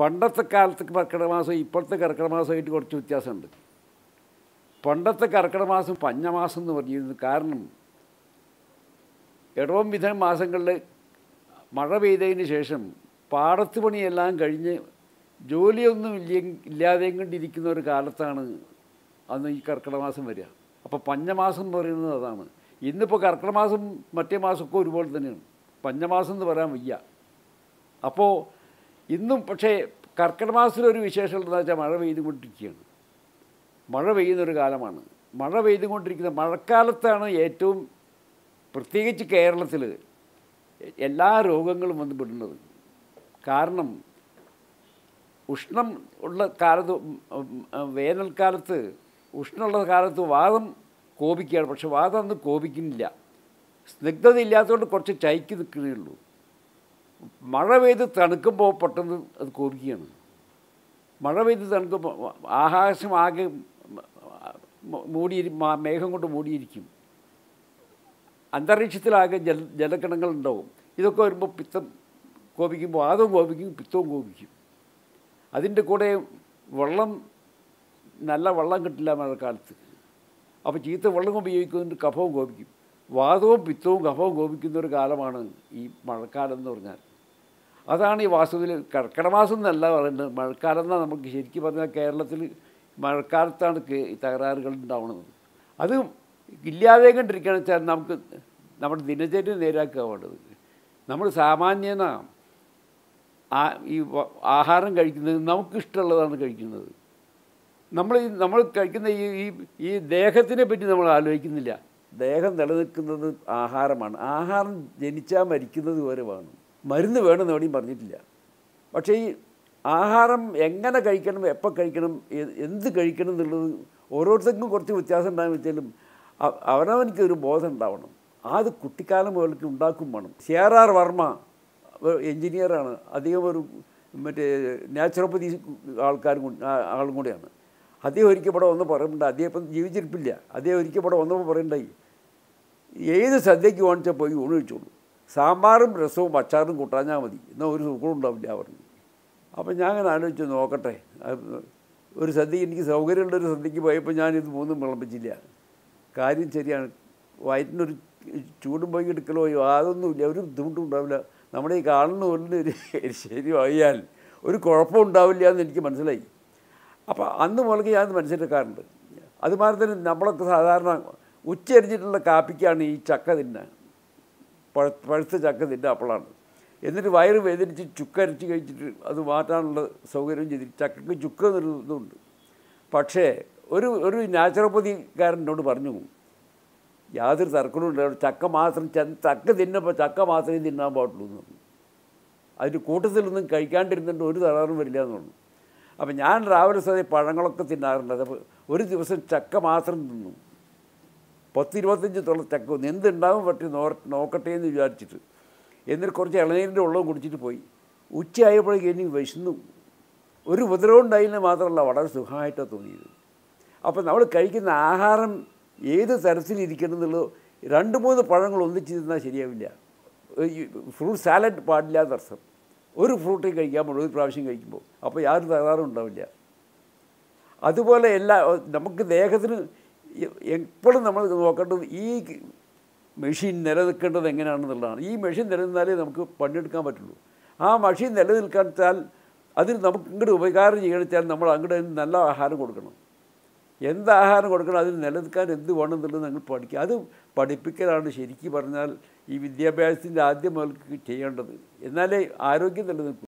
പണ്ടത്തെ കാലത്ത് കർക്കിടക മാസം ഇപ്പോഴത്തെ കർക്കിടക മാസമായിട്ട് കുറച്ച് വ്യത്യാസമുണ്ട് പണ്ടത്തെ കർക്കിടക മാസം പഞ്ഞമാസം എന്ന് പറഞ്ഞിരുന്നു കാരണം ഇടവം വിധം മാസങ്ങളിൽ മഴ പെയ്തതിന് ശേഷം പാടത്ത് പണിയെല്ലാം കഴിഞ്ഞ് ജോലിയൊന്നും ഇല്ല ഇല്ലാതെയും കൊണ്ടിരിക്കുന്ന ഒരു കാലത്താണ് അന്ന് ഈ കർക്കിടക മാസം വരിക അപ്പോൾ പഞ്ഞമാസം എന്ന് പറയുന്നത് അതാണ് ഇന്നിപ്പോൾ കർക്കിടക മാസം മറ്റേ മാസമൊക്കെ ഒരുപോലെ തന്നെയാണ് പഞ്ഞമാസം എന്ന് പറയാൻ വയ്യ അപ്പോൾ ഇന്നും പക്ഷേ കർക്കിടക മാസത്തിലൊരു വിശേഷം എന്താ വെച്ചാൽ മഴ പെയ്തുകൊണ്ടിരിക്കുകയാണ് മഴ പെയ്യുന്നൊരു കാലമാണ് മഴ പെയ്തുകൊണ്ടിരിക്കുന്ന മഴക്കാലത്താണ് ഏറ്റവും പ്രത്യേകിച്ച് കേരളത്തിൽ എല്ലാ രോഗങ്ങളും വന്ന് പെടുന്നത് കാരണം ഉഷ്ണം ഉള്ള കാലത്ത് ഉം, ഉം, വേനൽക്കാലത്ത് ഉഷ്ണമുള്ള കാലത്ത് വാദം കോപിക്കുകയാണ് പക്ഷെ വാദം അന്ന് കോപിക്കുന്നില്ല സ്നിഗ്ധത ഇല്ലാത്തതുകൊണ്ട് കുറച്ച് ചൈക്ക് നിൽക്കുന്നേ ഉള്ളൂ മഴ പെയ്ത് തണുക്കുമ്പോൾ പെട്ടെന്ന് അത് കോപിക്കുകയാണ് മഴ പെയ്ത് തണുക്കുമ്പോൾ ആകാശം ആകെ മൂടി മേഘം കൊണ്ട് മൂടിയിരിക്കും അന്തരീക്ഷത്തിലാകെ ജല ജലക്കിണങ്ങൾ ഉണ്ടാവും ഇതൊക്കെ വരുമ്പോൾ പിത്തം കോപിക്കുമ്പോൾ വാദവും കോപിക്കും പിത്തവും കോപിക്കും അതിൻ്റെ കൂടെ വെള്ളം നല്ല വെള്ളം കിട്ടില്ല മഴക്കാലത്ത് അപ്പോൾ ചീത്ത വെള്ളം ഉപയോഗിക്കുന്നതിന് കഫവും കോപിക്കും വാദവും പിത്തവും കഫവും കോപിക്കുന്ന ഒരു കാലമാണ് ഈ മഴക്കാലം എന്ന് പറഞ്ഞാൽ അതാണ് ഈ വാസ്തുവിൽ കർക്കിടമാസം എന്നല്ല പറയുന്നത് മഴക്കാലം എന്നാണ് നമുക്ക് ശരിക്കും പറഞ്ഞാൽ കേരളത്തിൽ മഴക്കാലത്താണ് കേ- ഈ തകരാറുകൾ ഉണ്ടാവുന്നത് അത് ഇല്ലാതെ കണ്ടിരിക്കുകയാണെന്ന് വെച്ചാൽ നമുക്ക് നമ്മുടെ ദിനചര്യ നേരാക്കുക വേണ്ടത് നമ്മൾ സാമാന്യന ആ ഈ വ- ആഹാരം കഴിക്കുന്നത് നമുക്കിഷ്ടമുള്ളതാണ് കഴിക്കുന്നത് നമ്മൾ ഈ നമ്മൾ കഴിക്കുന്ന ഈ ഈ ഈ ദേഹത്തിനെ പറ്റി നമ്മൾ ആലോചിക്കുന്നില്ല ദേഹം നിലനിൽക്കുന്നത് ആഹാരമാണ് ആഹാരം ജനിച്ചാൽ മരിക്കുന്നത് വരെ വേണം മരുന്ന് വേണമെന്ന് എവിടെയും പറഞ്ഞിട്ടില്ല പക്ഷേ ഈ ആഹാരം എങ്ങനെ കഴിക്കണം എപ്പോൾ കഴിക്കണം എ- എന്ത് കഴിക്കണം എന്നുള്ളത് ഓരോരുത്തർക്കും കുറച്ച് വ്യത്യാസം ഉണ്ടാകുന്ന വെച്ചാലും അ- അവനവനിക്ക് ഒരു ബോധം ഉണ്ടാവണം അത് കുട്ടിക്കാലം മുതൽക്ക് ഉണ്ടാക്കും വേണം സി ആർ ആർ വർമ്മ എൻജിനീയറാണ് അദ്ദേഹം ഒരു മറ്റേ നാച്ചുറോപ്പതി ആൾക്കാരും കൂടി- ആ- ആളും കൂടിയാണ് അദ്ദേഹം ഒരിക്കൽ ഇവിടെ വന്ന് പറയുന്നുണ്ട് അദ്ദേഹം ഇപ്പം ജീവിച്ചിരിപ്പില്ല അദ്ദേഹം ഒരിക്കൽ ഇവിടെ വന്നപ്പോൾ പറയണ്ടായി ഏത് സദ്യയ്ക്ക് വാങ്ങിച്ചാൽ പോയി ഊണ് കഴിച്ചോളൂ സാമ്പാറും രസവും അച്ചാറും കൂട്ടാഞ്ഞാൽ മതി എന്നാൽ ഒരു സുഖവും ഉണ്ടാവില്ല പറഞ്ഞു അപ്പം ഞാൻ അങ്ങനെ ആലോചിച്ച് നോക്കട്ടെ അത് ഒരു സദ്യ എനിക്ക് സൗകര്യമുള്ളൊരു സദ്യക്ക് പോയപ്പോൾ ഞാനിത് മൂന്നും വിളമ്പിച്ചില്ല കാര്യം ശരിയാണ് വയറ്റിനൊരു ചൂടും പോയി എടുക്കലോ അതൊന്നുമില്ല ഒരു ബുദ്ധിമുട്ടും ഉണ്ടാവില്ല നമ്മുടെ ഈ കാണുന്ന പോലെ ഒരു ശരിയായാൽ ഒരു കുഴപ്പം ഉണ്ടാവില്ല എന്ന് എനിക്ക് മനസ്സിലായി അപ്പോൾ അന്ന് മുതൽക്ക് ഞാൻ മനസ്സിലാക്കാറുണ്ട് അതുമാതിരി തന്നെ നമ്മളൊക്കെ സാധാരണ ഉച്ചരിഞ്ഞിട്ടുള്ള കാപ്പിക്കാണ് ഈ ചക്ക തിന്നാൻ പഴ പഴുത്ത ചക്ക തിന്നുക അപ്പോഴാണ് എന്നിട്ട് വയറ് വേദനിച്ച് ചുക്കരച്ച് കഴിച്ചിട്ട് അത് മാറ്റാനുള്ള സൗകര്യം ചെയ്തിട്ട് ചക്കയ്ക്ക് ചുക്ക് എന്നൊരു ഇതുണ്ട് പക്ഷേ ഒരു ഒരു നാച്ചുറോപ്പതിക്കാരനോട് പറഞ്ഞു യാതൊരു തർക്കവും ഇല്ല ചക്ക മാത്രം ച- ചക്ക തിന്നപ്പോൾ ചക്ക മാത്രമേ തിന്നാൻ പാടുള്ളൂ എന്ന് പറഞ്ഞു അതിൻ്റെ കൂട്ടത്തിലൊന്നും കഴിക്കാണ്ടിരുന്നിട്ട് ഒരു തകരാറും വരില്ല എന്ന് പറഞ്ഞു അപ്പം ഞാൻ രാവിലെ സദേ പഴങ്ങളൊക്കെ തിന്നാറുണ്ട് അപ്പോൾ ഒരു ദിവസം ചക്ക മാത്രം തിന്നു പത്ത് ഇരുപത്തഞ്ച് തുള്ള ചക്ക വന്നു എന്തുണ്ടാവും പറ്റി നോ നോക്കട്ടെ എന്ന് വിചാരിച്ചിട്ട് എന്നിട്ട് കുറച്ച് ഇളനീരിൻ്റെ വെള്ളവും കുടിച്ചിട്ട് പോയി ഉച്ചയായപ്പോഴേക്കും എനിക്ക് വിശന്നു ഒരു ഉപദ്രവം ഉണ്ടായില്ല മാത്രമല്ല വളരെ സുഖമായിട്ടാണ് തോന്നിയത് അപ്പോൾ നമ്മൾ കഴിക്കുന്ന ആഹാരം ഏത് തരത്തിലിരിക്കണം എന്നുള്ളത് രണ്ട് മൂന്ന് പഴങ്ങൾ ഒന്നിച്ച് തിന്നാൽ ശരിയാവില്ല ഫ്രൂട്ട് സാലഡ് പാടില്ല എന്നർത്ഥം ഒരു ഫ്രൂട്ടേ കഴിക്കാൻ പാടുള്ളൂ ഒരു പ്രാവശ്യം കഴിക്കുമ്പോൾ അപ്പോൾ യാതൊരു തകരാറും ഉണ്ടാവില്ല അതുപോലെ എല്ലാ നമുക്ക് ദേഹത്തിന് എ- എപ്പോഴും നമ്മൾ നോക്കേണ്ടത് ഈ മെഷീൻ നിലനിൽക്കേണ്ടത് എങ്ങനെയാണെന്നുള്ളതാണ് ഈ മെഷീൻ നിലനിന്നാലേ നമുക്ക് പണിയെടുക്കാൻ പറ്റുള്ളൂ ആ മെഷീൻ നിലനിൽക്കാൻ വെച്ചാൽ അതിന് നമുക്ക് ഇങ്ങോട്ട് ഉപകാരം ചെയ്യണം വെച്ചാൽ നമ്മൾ അങ്ങോട്ട് അതിന് നല്ല ആഹാരം കൊടുക്കണം എന്ത് ആഹാരം കൊടുക്കണം അതിന് നിലനിൽക്കാൻ എന്ത് വേണം എന്നുള്ളത് നിങ്ങൾ പഠിക്കുക അത് പഠിപ്പിക്കലാണ് ശരിക്കും പറഞ്ഞാൽ ഈ വിദ്യാഭ്യാസത്തിൻ്റെ ആദ്യം മുതൽക്ക് ചെയ്യേണ്ടത് എന്നാലേ ആരോഗ്യം നിലനിൽക്കും